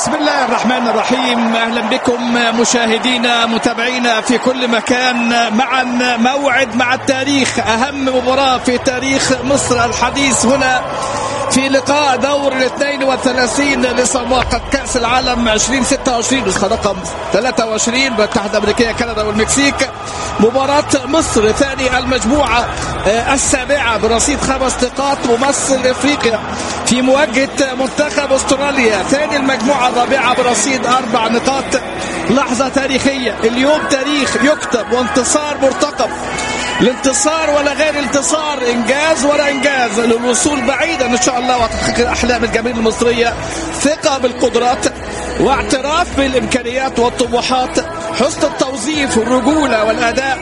بسم الله الرحمن الرحيم اهلا بكم مشاهدينا متابعينا في كل مكان معا موعد مع التاريخ اهم مباراه في تاريخ مصر الحديث هنا في لقاء دور ال 32 لسابقة كأس العالم 2026 نسخة رقم 23 بالاتحاد الأمريكية كندا والمكسيك مباراة مصر ثاني المجموعة السابعة برصيد خمس نقاط ممثل افريقيا في مواجهة منتخب استراليا ثاني المجموعة الرابعة برصيد اربع نقاط لحظة تاريخية اليوم تاريخ يكتب وانتصار مرتقب الانتصار ولا غير انتصار انجاز ولا انجاز للوصول بعيدا ان شاء الله وتحقيق احلام الجماهير المصريه ثقه بالقدرات واعتراف بالامكانيات والطموحات حسن التوظيف والرجوله والاداء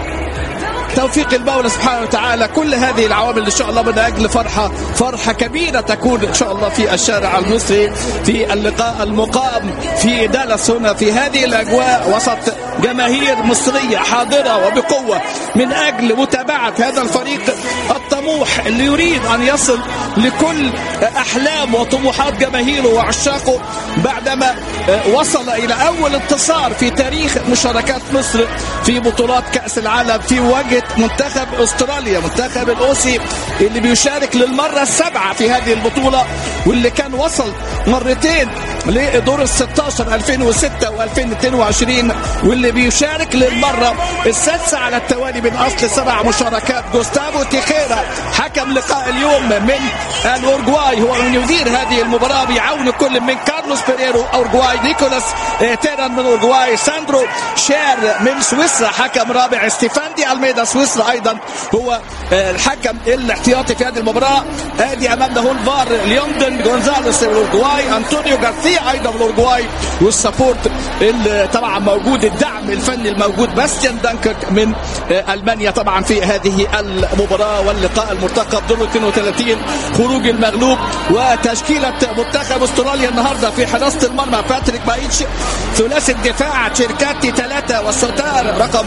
توفيق المولى سبحانه وتعالى كل هذه العوامل ان شاء الله من اجل فرحه فرحه كبيره تكون ان شاء الله في الشارع المصري في اللقاء المقام في دالاس هنا في هذه الاجواء وسط جماهير مصريه حاضره وبقوه من اجل متابعه هذا الفريق الطموح اللي يريد ان يصل لكل احلام وطموحات جماهيره وعشاقه بعدما وصل الى اول انتصار في تاريخ مشاركات مصر في بطولات كاس العالم في وجه منتخب استراليا منتخب الاوسي اللي بيشارك للمره السابعه في هذه البطوله واللي كان وصل مرتين لدور ال 16 2006 و2022 واللي بيشارك للمره السادسه على التوالي من اصل سبع مشاركات جوستافو تيخيرا حكم لقاء اليوم من الاورجواي هو من يدير هذه المباراه بيعاون كل من كارلوس بيريرو اورجواي نيكولاس تيران من اورجواي ساندرو شير من سويسرا حكم رابع ستيفاندي الميدا سويسرا ايضا هو الحكم الاحتياطي في هذه المباراه ادي امامنا هو الفار ليوندن جونزاليس من الاورجواي انطونيو جارثيا ايضا من الاورجواي والسبورت اللي طبعا موجود الدعم الفني الموجود باستيان دانكرك من المانيا طبعا في هذه المباراه واللقاء المرتقب دور 32 خروج المغلوب وتشكيله منتخب استراليا النهارده في حراسه المرمى باتريك بايتش ثلاثي الدفاع تشيركاتي ثلاثه والستار رقم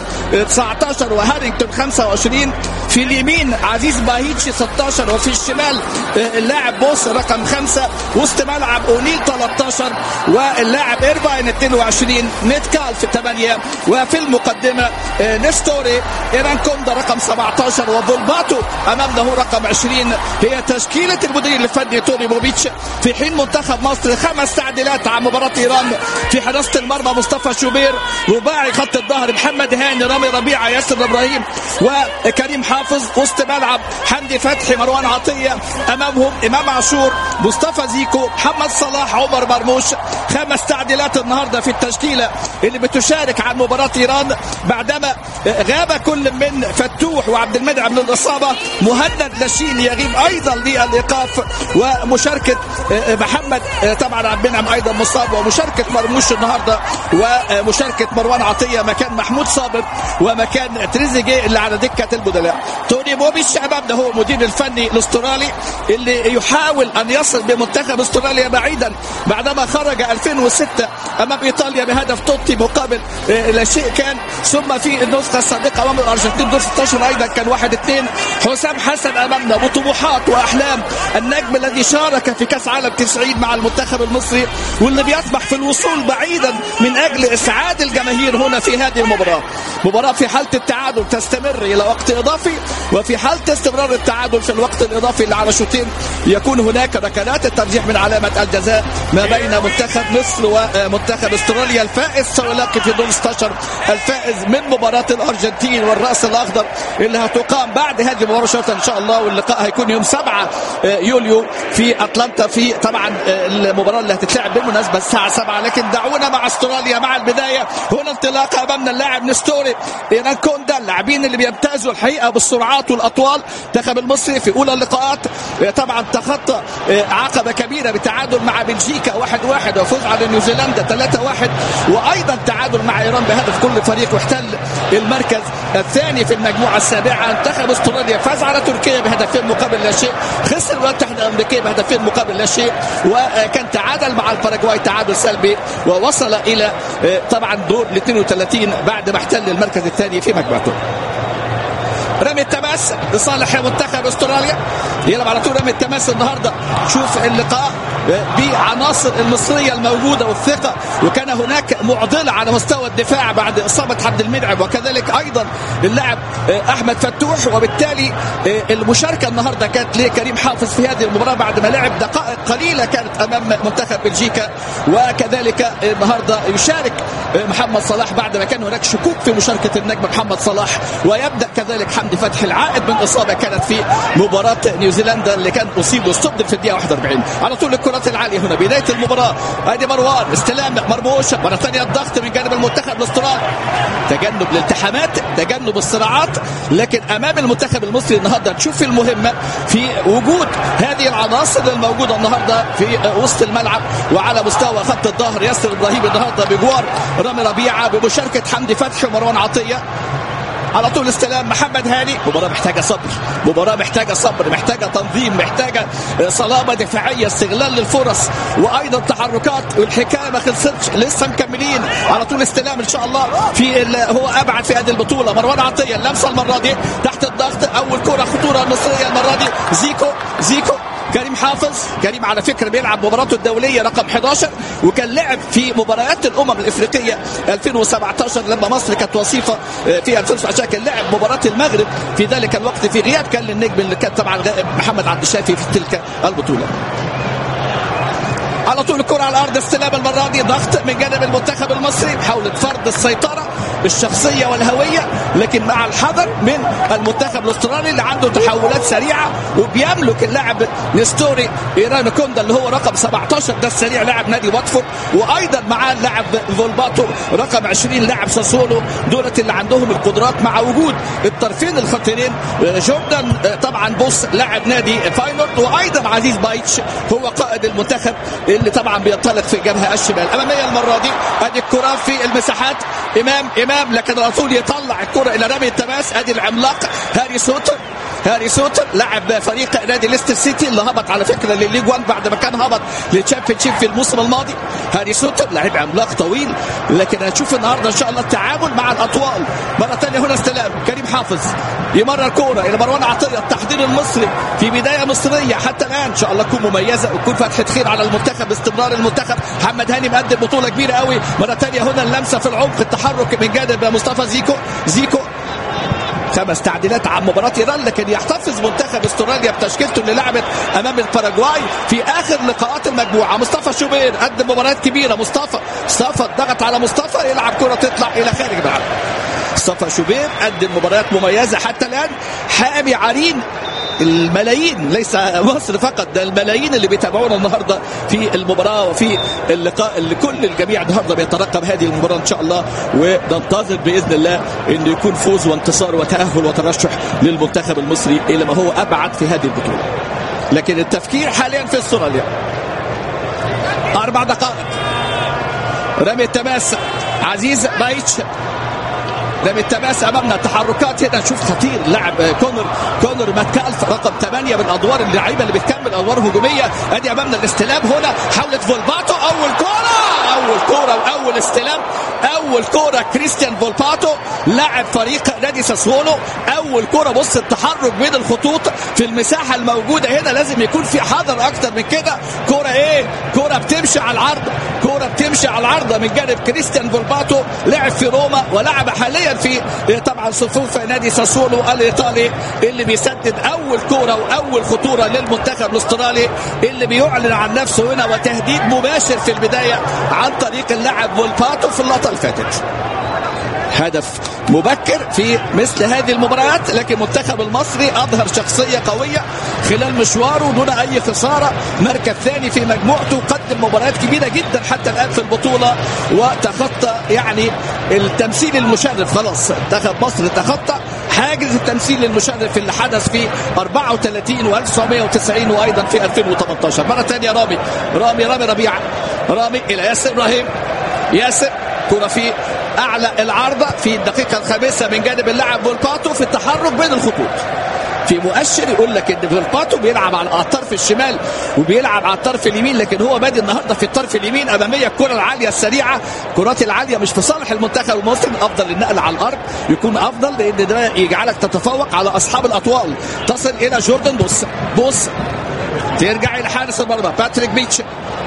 19 وهارينغتون 25 في اليمين عزيز باهيتش 16 وفي الشمال اللاعب بوس رقم 5 وسط ملعب اونيل 13 واللاعب ايرفاين 22 نيتكال في 8 وفي المقدمه نستوري ايران كوندا رقم 17 وفولباتو امامنا هو رقم 20 هي تشكيله المدير الفني توني بوبيتش في حين منتخب مصر خمس تعديلات عن مباراه ايران في حراسه المرمى مصطفى شوبير رباعي خط الظهر محمد هاني رامي ربيعه ياسر ابراهيم وكريم حافظ وسط ملعب حمدي فتحي مروان عطيه امامهم امام عاشور مصطفى زيكو محمد صلاح عمر مرموش خمس تعديلات النهارده في التشكيله اللي بتشارك عن مباراه ايران بعدما غاب كل من فتوح وعبد المنعم للاصابه مهند لاشين يغيب ايضا للايقاف ومشاركه محمد طبعا عبد المنعم ايضا مصاب ومشاركه مرموش النهارده ومشاركه مروان عطيه مكان محمود صابر ومكان تريزيجيه اللي على دكه البدلاء توني بوبيش امامنا هو المدير الفني الاسترالي اللي يحاول ان يصل بمنتخب استراليا بعيدا بعدما خرج 2006 امام ايطاليا بهدف توتي مقابل لا شيء كان ثم في النسخه السابقه امام الارجنتين دور 16 ايضا كان 1 2 حسام حسن امامنا بطموحات واحلام النجم الذي شارك في كاس عالم 90 مع المنتخب المصري واللي بيطمح في الوصول بعيدا من اجل اسعاد الجماهير هنا في هذه المباراه مباراه في حاله التعادل تستمر الى وقت اضافي وفي حاله استمرار التعادل في الوقت الاضافي اللي على شوطين يكون هناك ركلات الترجيح من علامه الجزاء ما بين منتخب مصر ومنتخب استراليا الفائز سيلاقي في دور 16 الفائز من مباراه الارجنتين والراس الاخضر اللي هتقام بعد هذه المباراه ان شاء الله واللقاء هيكون يوم 7 يوليو في اتلانتا في طبعا المباراه اللي هتتلعب بالمناسبه الساعه 7 لكن دعونا مع استراليا مع البدايه هنا انطلاقه امامنا اللاعب نستوري ايران كوندا اللاعبين اللي بيمتازوا الحقيقه بالسرعات والاطوال المنتخب المصري في اولى اللقاءات طبعا تخطى عقبه كبيره بتعادل مع بلجيكا 1 1 وفوز على نيوزيلندا 3 1 وايضا تعادل مع ايران بهدف كل فريق واحتل المركز الثاني في المجموعه السابعه منتخب استراليا فاز على تركيا بهدفين مقابل لا شيء خسر الولايات المتحده الامريكيه بهدفين مقابل لا شيء وكان تعادل مع الباراجواي تعادل سلبي ووصل الى طبعا دور ال 32 بعد ما احتل المركز الثاني في مجموعته رمي التماس لصالح منتخب استراليا يلعب على طول رمي التماس النهارده شوف اللقاء بعناصر المصريه الموجوده والثقه وكان هناك معضله على مستوى الدفاع بعد اصابه عبد المنعم وكذلك ايضا اللاعب احمد فتوح وبالتالي المشاركه النهارده كانت لكريم حافظ في هذه المباراه بعد ما لعب دقائق قليله كانت امام منتخب بلجيكا وكذلك النهارده يشارك محمد صلاح بعد ما كان هناك شكوك في مشاركه النجم محمد صلاح ويبدا كذلك حمدي فتحي العائد من اصابه كانت في مباراه نيوزيلندا اللي كان اصيب واستبدل في الدقيقه 41 على طول الكرات العاليه هنا بدايه المباراه ادي مروان استلام مرموش مره ثانيه الضغط من جانب المنتخب الاسترالي تجنب الالتحامات تجنب الصراعات لكن امام المنتخب المصري النهارده تشوف المهمه في وجود هذه العناصر الموجوده النهارده في وسط الملعب وعلى مستوى خط الظهر ياسر ابراهيم النهارده بجوار رامي ربيعه بمشاركه حمدي فتحي ومروان عطيه على طول استلام محمد هاني مباراه محتاجه صبر مباراه محتاجه صبر محتاجه تنظيم محتاجه صلابه دفاعيه استغلال للفرص وايضا تحركات والحكايه ما خلصتش لسه مكملين على طول استلام ان شاء الله في هو ابعد في هذه البطوله مروان عطيه اللمسه المره دي تحت الضغط اول كره خطوره المصريه المره دي زيكو زيكو كريم حافظ كريم على فكره بيلعب مباراته الدوليه رقم 11 وكان لعب في مباريات الامم الافريقيه 2017 لما مصر كانت وصيفه في 2017 كان لعب مباراه المغرب في ذلك الوقت في غياب كان للنجم اللي كان طبعا غائب محمد عبد الشافي في تلك البطوله على طول الكرة على الأرض استلام المرة دي ضغط من جانب المنتخب المصري محاولة فرض السيطرة الشخصية والهوية لكن مع الحذر من المنتخب الاسترالي اللي عنده تحولات سريعة وبيملك اللاعب نستوري ايران كوندا اللي هو رقم 17 ده السريع لاعب نادي واتفورد وايضا معاه اللاعب فولباتو رقم 20 لاعب ساسولو دولت اللي عندهم القدرات مع وجود الطرفين الخطيرين جوردان طبعا بوس لاعب نادي فاينورد وايضا عزيز بايتش هو قائد المنتخب اللي طبعا بينطلق في الجبهه الشمال اماميه المره دي ادي الكره في المساحات امام امام لكن على طول يطلع الكره الى رمي التماس ادي العملاق هاري سوتر هاري سوتر لاعب فريق نادي ليستر سيتي اللي هبط على فكره للليج 1 بعد ما كان هبط للتشامبيون شيب في الموسم الماضي هاري سوتر لاعب عملاق طويل لكن هنشوف النهارده ان شاء الله التعامل مع الاطوال مره ثانيه هنا استلام كريم حافظ يمرر كوره الى مروان عطيه التحضير المصري في بدايه مصريه حتى الان ان شاء الله تكون مميزه وتكون فتحه خير على المنتخب استمرار المنتخب محمد هاني مقدم بطوله كبيره قوي مره ثانيه هنا اللمسه في العمق التحرك من جانب مصطفى زيكو زيكو خمس تعديلات عن مباراة ايران لكن يحتفظ منتخب استراليا بتشكيلته اللي لعبت امام الباراجواي في اخر لقاءات المجموعة مصطفى شوبير قدم مباريات كبيرة مصطفى مصطفى ضغط على مصطفى يلعب كرة تطلع الى خارج الملعب مصطفى شوبير قدم مباريات مميزة حتى الان حامي عرين الملايين ليس مصر فقط ده الملايين اللي بيتابعونا النهارده في المباراه وفي اللقاء اللي كل الجميع النهارده بيترقب هذه المباراه ان شاء الله وننتظر باذن الله انه يكون فوز وانتصار وتاهل وترشح للمنتخب المصري الى ما هو ابعد في هذه البطوله. لكن التفكير حاليا في استراليا. اربع دقائق رمي التماس عزيز بايتش رمي التماس امامنا تحركات هنا نشوف خطير لاعب كونر كونر ماتكالف رقم 8 من ادوار اللعيبه اللي بتكمل ادوار هجوميه ادي امامنا الاستلام هنا حاولت فولباتو اول كوره اول كوره واول استلام اول كوره كريستيان فولباتو لاعب فريق نادي ساسولو اول كوره بص التحرك بين الخطوط في المساحه الموجوده هنا لازم يكون في حذر اكتر من كده كوره ايه كوره بتمشي على العرض كوره بتمشي على العارضه من جانب كريستيان فولباتو لعب في روما ولعب حاليا في طبعا صفوف نادي ساسولو الايطالي اللي بيسدد اول كوره واول خطوره للمنتخب الاسترالي اللي بيعلن عن نفسه هنا وتهديد مباشر في البدايه عن طريق اللاعب فولباتو في اللقطه اللي فاتت هدف مبكر في مثل هذه المباريات لكن المنتخب المصري اظهر شخصيه قويه خلال مشواره دون اي خساره مركز ثاني في مجموعته قدم مباريات كبيره جدا حتى الان في البطوله وتخطى يعني التمثيل المشرف خلاص منتخب مصر تخطى حاجز التمثيل المشرف اللي حدث في 34 و1990 وايضا في 2018 مره ثانيه رامي رامي رامي ربيعه رامي الى ياسر ابراهيم ياسر كره في اعلى العارضه في الدقيقه الخامسه من جانب اللاعب بولباتو في التحرك بين الخطوط في مؤشر يقول لك ان فيلباتو بيلعب على الطرف الشمال وبيلعب على الطرف اليمين لكن هو بادي النهارده في الطرف اليمين اماميه الكره العاليه السريعه الكرات العاليه مش في صالح المنتخب المصري افضل النقل على الارض يكون افضل لان ده يجعلك تتفوق على اصحاب الاطوال تصل الى جوردن بوس بوس ترجع الى حارس المرمى باتريك بيتش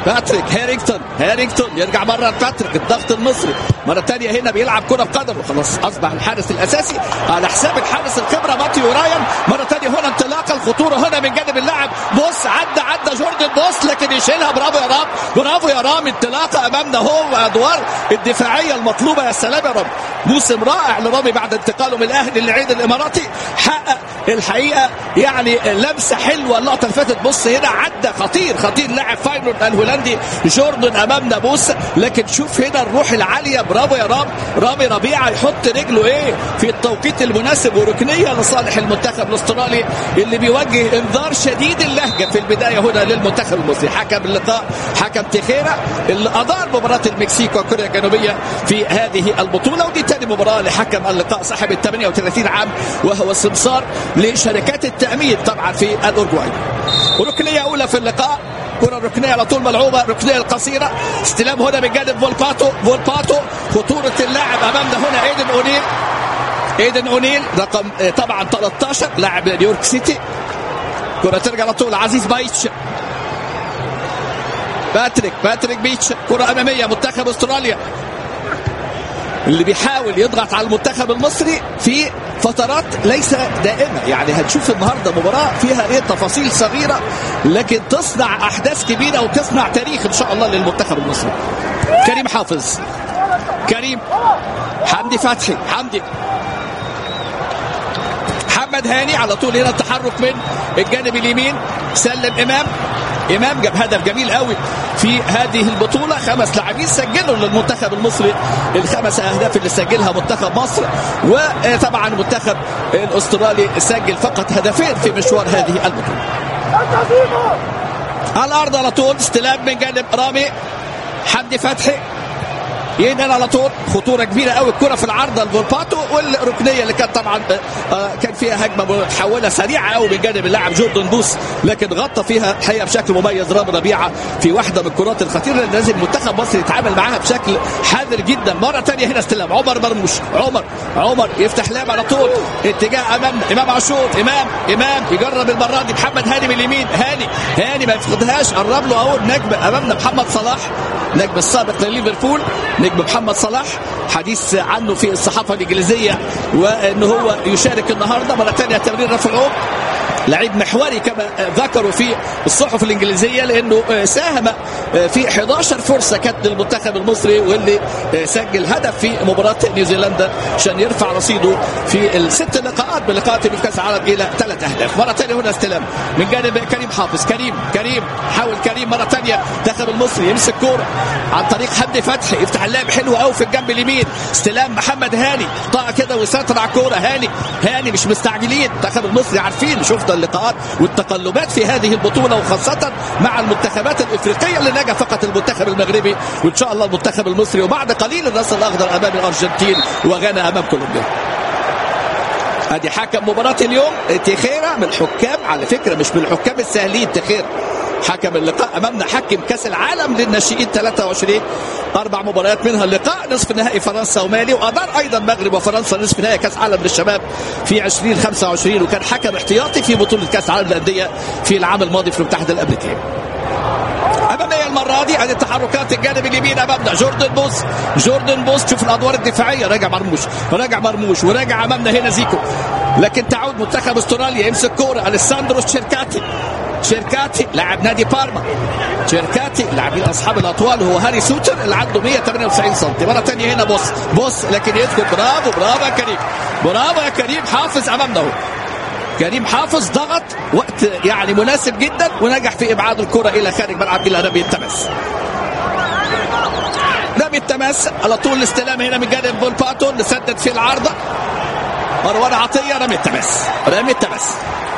باتريك هارينجتون هارينجتون يرجع مره باتريك الضغط المصري مره ثانيه هنا بيلعب كره بقدمه خلاص اصبح الحارس الاساسي على حساب الحارس الخبره ماتيو رايان مره ثانيه هنا انطلاقه الخطوره هنا من جانب اللاعب بص عدى عدى جوردن بوس لكن يشيلها برافو يا رام برافو يا رام انطلاقه امامنا هو ادوار الدفاعيه المطلوبه يا سلام يا رام موسم رائع لرامي بعد انتقاله من الاهلي للعيد الاماراتي حقق الحقيقه يعني لمسه حلوه اللقطه اللي فاتت بص هنا عدى خطير خطير لاعب فاينورد الهولندي جوردن امامنا بص لكن شوف هنا الروح العاليه برافو يا رام رامي ربيعه يحط رجله ايه في التوقيت المناسب وركنيه لصالح المنتخب الاسترالي اللي بيوجه انذار شديد اللهجه في البدايه هنا للمنتخب المصري حكم اللقاء حكم تخيرا اللي ادار مباراه المكسيك وكوريا الجنوبيه في هذه البطوله ودي ثاني مباراه لحكم اللقاء صاحب ال 38 عام وهو سمسار لشركات التامين طبعا في الاورجواي ركنيه اولى في اللقاء كرة ركنية على طول ملعوبة ركنية القصيرة استلام هنا من جانب فولباتو فولباتو خطورة اللاعب أمامنا هنا ايدن أونيل ايدن أونيل رقم طبعا 13 لاعب نيويورك سيتي كرة ترجع على طول عزيز بايتش باتريك باتريك بيتش كرة أمامية منتخب أستراليا اللي بيحاول يضغط على المنتخب المصري في فترات ليس دائمة يعني هنشوف النهاردة مباراة فيها ايه تفاصيل صغيرة لكن تصنع أحداث كبيرة وتصنع تاريخ إن شاء الله للمنتخب المصري كريم حافظ كريم حمدي فتحي حمدي محمد هاني على طول هنا التحرك من الجانب اليمين سلم امام امام جاب هدف جميل قوي في هذه البطوله خمس لاعبين سجلوا للمنتخب المصري الخمس اهداف اللي سجلها منتخب مصر وطبعا المنتخب الاسترالي سجل فقط هدفين في مشوار هذه البطوله على الارض على طول استلام من جانب رامي حمدي فتحي ينقل على طول خطوره كبيره قوي الكره في العارضه لفولباتو والركنيه اللي كانت طبعا آه كان فيها هجمه متحوله سريعه قوي من جانب اللاعب جوردن بوس لكن غطى فيها الحقيقه بشكل مميز رامي ربيعه في واحده من الكرات الخطيره اللي لازم منتخب مصر يتعامل معاها بشكل حذر جدا مره ثانيه هنا استلام عمر مرموش عمر عمر يفتح لعب على طول اتجاه امامنا امام عاشور امام امام يجرب المره دي محمد هاني من اليمين هاني هاني ما يفقدهاش قرب له اهو النجم امامنا محمد صلاح نجم السابق لليفربول نجم محمد صلاح حديث عنه في الصحافه الانجليزيه وان هو يشارك النهارده مره ثانيه تمرير رفع العوم لعيب محوري كما ذكروا في الصحف الانجليزيه لانه ساهم في 11 فرصه كانت للمنتخب المصري واللي سجل هدف في مباراه نيوزيلندا عشان يرفع رصيده في الست لقاءات بلقاءات في كاس العالم الى ثلاث اهداف مره ثانيه هنا استلام من جانب كريم حافظ كريم كريم حاول كريم مره ثانيه المنتخب المصري يمسك كوره عن طريق حمدي فتحي يفتح اللعب حلو قوي في الجنب اليمين استلام محمد هاني طاقه كده ويسيطر على الكوره هاني هاني مش مستعجلين المنتخب المصري عارفين شفنا اللقاءات والتقلبات في هذه البطوله وخاصه مع المنتخبات الافريقيه اللي نجا فقط المنتخب المغربي وان شاء الله المنتخب المصري وبعد قليل الراس الاخضر امام الارجنتين وغانا امام كولومبيا ادي حكم مباراه اليوم تخيرا من الحكام على فكره مش من الحكام السهلين تخيرا حكم اللقاء امامنا حكم كاس العالم للناشئين 23 اربع مباريات منها اللقاء نصف نهائي فرنسا ومالي وادار ايضا المغرب وفرنسا نصف نهائي كاس عالم للشباب في 2025 وكان حكم احتياطي في بطوله كاس العالم للانديه في العام الماضي في المتحده الامريكيه اماميه المره دي ادي تحركات الجانب اليمين امامنا جوردن بوس جوردن بوس شوف الادوار الدفاعيه راجع مرموش راجع مرموش وراجع امامنا هنا زيكو لكن تعود منتخب استراليا يمسك كوره اليساندرو شيركاتي شيركاتي لاعب نادي بارما شيركاتي لاعبين اصحاب الاطوال هو هاري سوتر اللي عنده 198 سم مره ثانيه هنا بوس بوس لكن يدخل برافو برافو يا كريم برافو يا كريم حافظ امامنا اهو كريم حافظ ضغط وقت يعني مناسب جدا ونجح في ابعاد الكره الى خارج ملعب الى رمي التماس رمي التماس على طول الاستلام هنا من جانب بولباتو اللي سدد في العارضه مروان عطيه رمي التماس رمي التماس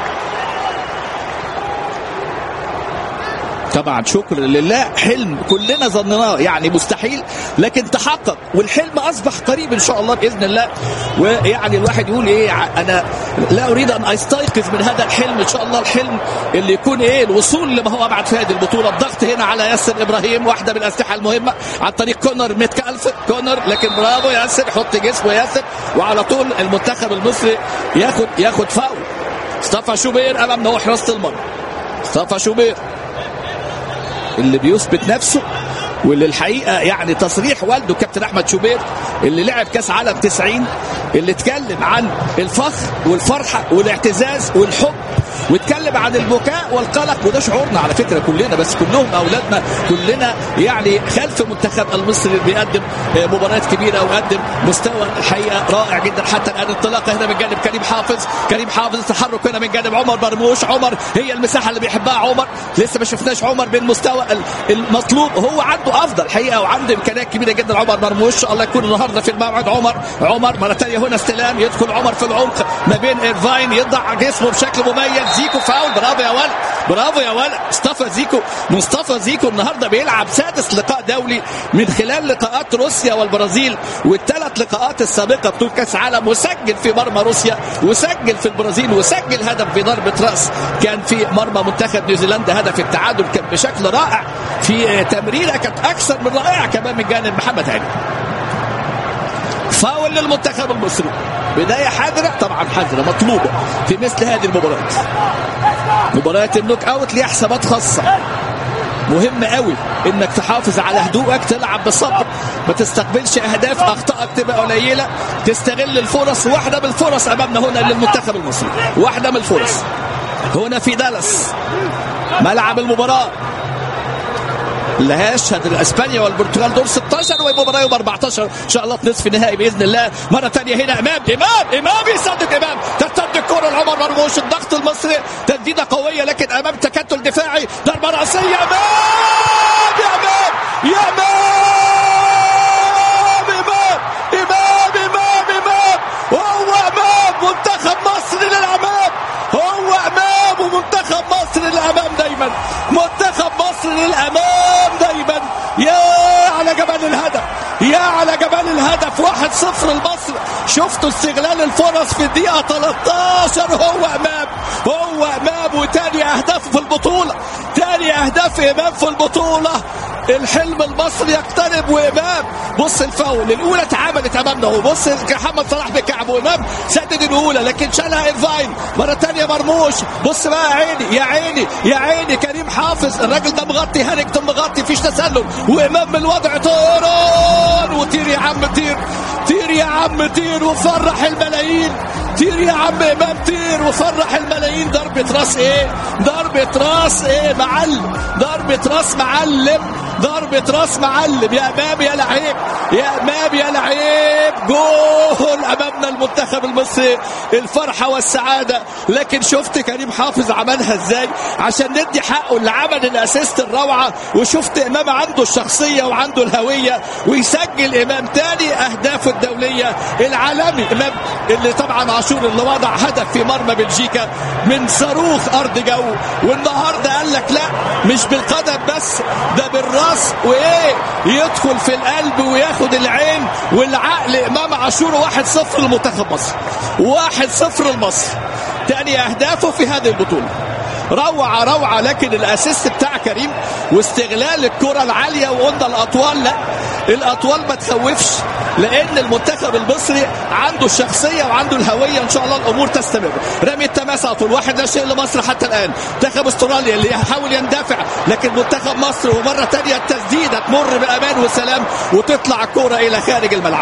طبعا شكر لله حلم كلنا ظنناه يعني مستحيل لكن تحقق والحلم اصبح قريب ان شاء الله باذن الله ويعني الواحد يقول ايه انا لا اريد ان استيقظ من هذا الحلم ان شاء الله الحلم اللي يكون ايه الوصول لما هو ابعد في هذه البطوله الضغط هنا على ياسر ابراهيم واحده من الاسلحه المهمه عن طريق كونر ميتكالف كونر لكن برافو ياسر حط جسمه ياسر وعلى طول المنتخب المصري ياخد ياخد فاول مصطفى شوبير امامنا هو حراسه المرمى مصطفى شوبير اللي بيثبت نفسه واللي الحقيقه يعني تصريح والده كابتن احمد شوبير اللي لعب كاس عالم 90 اللي اتكلم عن الفخر والفرحه والاعتزاز والحب واتكلم عن البكاء والقلق وده شعورنا على فكره كلنا بس كلهم اولادنا كلنا يعني خلف المنتخب المصري اللي بيقدم مباريات كبيره وقدم مستوى الحقيقه رائع جدا حتى الان انطلاقه هنا من جانب كريم حافظ كريم حافظ تحرك هنا من جانب عمر مرموش عمر هي المساحه اللي بيحبها عمر لسه ما شفناش عمر بالمستوى المطلوب هو عنده افضل الحقيقه وعنده امكانيات كبيره جدا عمر مرموش الله يكون النهارده في الموعد عمر عمر مره ثانيه هنا استلام يدخل عمر في العمق ما بين ايرفاين يضع جسمه بشكل مميز زيكو فاول برافو يا ولد برافو يا ولد مصطفى زيكو مصطفى زيكو النهارده بيلعب سادس لقاء دولي من خلال لقاءات روسيا والبرازيل والثلاث لقاءات السابقه بطوله كاس عالم وسجل في مرمى روسيا وسجل في البرازيل وسجل هدف بضربه راس كان في مرمى منتخب نيوزيلندا هدف التعادل كان بشكل رائع في تمريره كانت اكثر من رائعه كمان من جانب محمد هاني فاول للمنتخب المصري بداية حذرة طبعا حذرة مطلوبة في مثل هذه المباريات مباريات النوك اوت ليها حسابات خاصة مهم قوي انك تحافظ على هدوءك تلعب بصبر ما تستقبلش اهداف اخطائك تبقى قليله تستغل الفرص واحده من الفرص امامنا هنا للمنتخب المصري واحده من الفرص هنا في دالاس ملعب المباراه اللي هيشهد اسبانيا والبرتغال دور 16 ومباراه يوم 14 ان شاء الله في نصف النهائي باذن الله مره ثانيه هنا امام امام امام يصدق امام ترتد الكره لعمر مرموش الضغط المصري تسديده قويه لكن امام تكتل دفاعي ضربه راسيه امام يا امام يا امام امام امام امام امام هو امام منتخب مصر للامام هو امام ومنتخب مصر للامام دايما منتخب مصر للامام دايما يا على جمال الهدف يا على جمال الهدف واحد صفر لمصر شفتوا استغلال الفرص في الدقيقة 13 هو امام هو امام وتاني اهداف في البطولة تاني اهداف امام في البطولة الحلم المصري يقترب وامام بص الفاول الاولى اتعملت امامنا اهو بص محمد صلاح بكعبه وامام سدد الاولى لكن شالها ايرفاين مره ثانيه مرموش بص بقى يا عيني يا عيني يا عيني كريم حافظ الراجل ده مغطي هانكتون مغطي فيش تسلل وامام من الوضع طيران وطير يا عم طير طير يا عم طير وفرح الملايين طير يا عم امام طير وفرح الملايين ضربه راس ايه ضربه راس ايه معلم ضربه راس معلم ضربة راس معلم يا امام يا لعيب يا امام يا لعيب جول امامنا المنتخب المصري الفرحة والسعادة لكن شفت كريم حافظ عملها ازاي عشان ندي حقه اللي عمل الاسيست الروعة وشفت امام عنده الشخصية وعنده الهوية ويسجل امام تاني اهدافه الدولية العالمي امام اللي طبعا عاشور اللي وضع هدف في مرمى بلجيكا من صاروخ ارض جو والنهارده قال لك لا مش بالقدم بس ده بالراس راس وايه يدخل في القلب وياخد العين والعقل امام عاشور واحد صفر لمنتخب مصر واحد صفر لمصر تاني اهدافه في هذه البطوله روعة روعة لكن الاسيست بتاع كريم واستغلال الكرة العالية وقلنا الاطوال لا الاطوال ما تخوفش لان المنتخب المصري عنده الشخصيه وعنده الهويه ان شاء الله الامور تستمر رمي التماس على طول واحد لا شيء لمصر حتى الان منتخب استراليا اللي يحاول يندفع لكن منتخب مصر ومره ثانيه التسديده تمر بامان وسلام وتطلع الكره الى خارج الملعب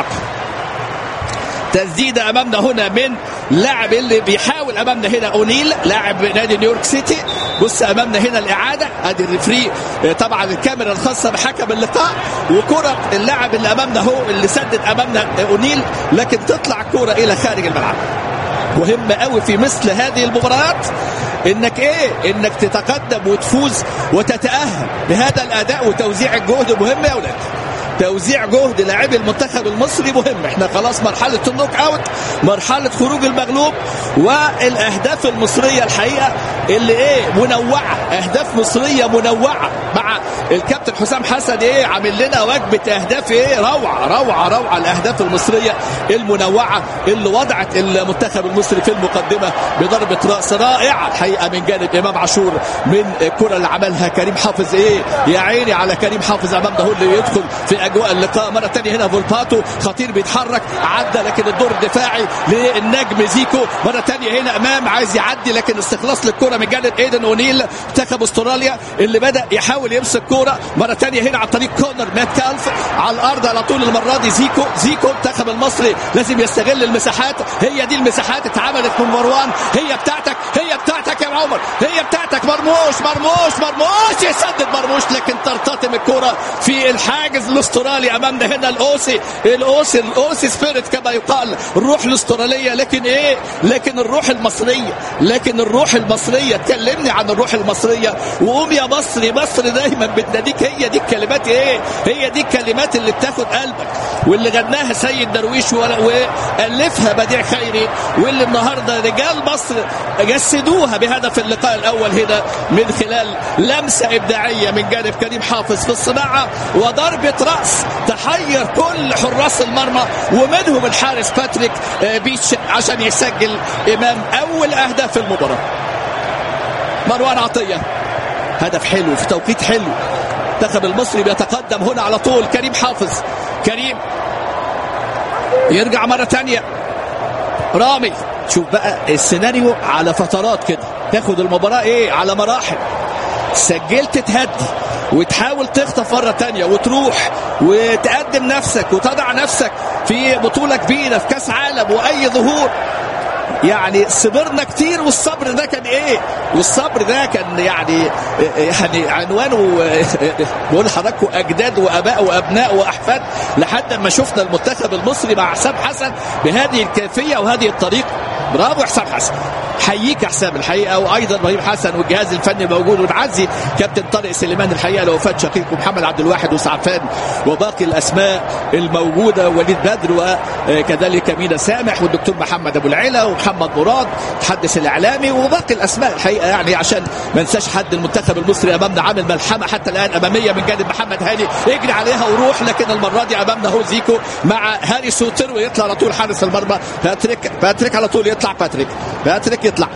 تسديده امامنا هنا من لاعب اللي بيحاول امامنا هنا اونيل لاعب نادي نيويورك سيتي بص امامنا هنا الاعاده ادي الريفري طبعا الكاميرا الخاصه بحكم اللقاء وكره اللاعب اللي امامنا هو اللي سدد امامنا اونيل لكن تطلع الكره الى خارج الملعب مهم قوي في مثل هذه المباريات انك ايه انك تتقدم وتفوز وتتاهل بهذا الاداء وتوزيع الجهد مهم يا اولاد توزيع جهد لاعبي المنتخب المصري مهم احنا خلاص مرحله النوك اوت مرحله خروج المغلوب والاهداف المصريه الحقيقه اللي ايه منوعه اهداف مصريه منوعه مع الكابتن حسام حسن ايه عامل لنا وجبه اهداف ايه روعه روعه روعه الاهداف المصريه المنوعه اللي وضعت المنتخب المصري في المقدمه بضربه راس رائعه الحقيقه من جانب امام عاشور من الكره اللي عملها كريم حافظ ايه يا عيني على كريم حافظ امام ده هو اللي يدخل في اجواء اللقاء مره ثانيه هنا فولباتو خطير بيتحرك عدى لكن الدور الدفاعي للنجم زيكو مره ثانيه هنا امام عايز يعدي لكن استخلاص للكره من جانب ايدن اونيل منتخب استراليا اللي بدا يحاول يمسك كوره مره ثانيه هنا عن طريق كونر ماتكالف على الارض على طول المره دي زيكو زيكو المنتخب المصري لازم يستغل المساحات هي دي المساحات اتعملت من مروان هي بتاعتك هي بتاعتك يا عمر هي بتاعتك مرموش مرموش مرموش يسدد مرموش لكن ترتطم الكره في الحاجز الاسترالي امامنا هنا الاوسي الاوسي الاوسي سبيريت كما يقال الروح الاستراليه لكن ايه لكن الروح المصريه لكن الروح المصريه تكلمني عن الروح المصريه وقوم يا مصري مصر دايما بتناديك هي دي الكلمات ايه هي دي الكلمات اللي بتاخد قلبك واللي غناها سيد درويش والفها بديع خيري واللي النهارده رجال مصر جسدوها بهدف اللقاء الاول هنا من خلال لمسه ابداعيه من جانب كريم حافظ في الصناعه وضربه راس تحير كل حراس المرمى ومنهم الحارس باتريك بيتش عشان يسجل امام اول اهداف المباراه مروان عطيه هدف حلو في توقيت حلو المنتخب المصري بيتقدم هنا على طول كريم حافظ كريم يرجع مرة تانية رامي شوف بقى السيناريو على فترات كده تاخد المباراة ايه على مراحل سجلت تهدي وتحاول تخطف مرة تانية وتروح وتقدم نفسك وتضع نفسك في بطولة كبيرة في كاس عالم وأي ظهور يعني صبرنا كتير والصبر ده كان ايه والصبر ده كان يعني يعني عنوانه بقول لحضراتكم اجداد واباء وابناء واحفاد لحد ما شفنا المنتخب المصري مع حسام حسن بهذه الكيفيه وهذه الطريقه برافو حسام حسن حييك يا حسام الحقيقه وايضا ابراهيم حسن والجهاز الفني موجود ونعزي كابتن طارق سليمان الحقيقه لوفاه شقيقه محمد عبد الواحد وسعفان وباقي الاسماء الموجوده وليد بدر وكذلك مينا سامح والدكتور محمد ابو العلا ومحمد مراد المتحدث الاعلامي وباقي الاسماء الحقيقه يعني عشان ما ننساش حد المنتخب المصري امامنا عامل ملحمه حتى الان اماميه من جانب محمد هاني يجري عليها وروح لكن المره دي امامنا هو زيكو مع هاري سوتر ويطلع على طول حارس المرمى باتريك باتريك على طول يطلع باتريك باتريك يطلع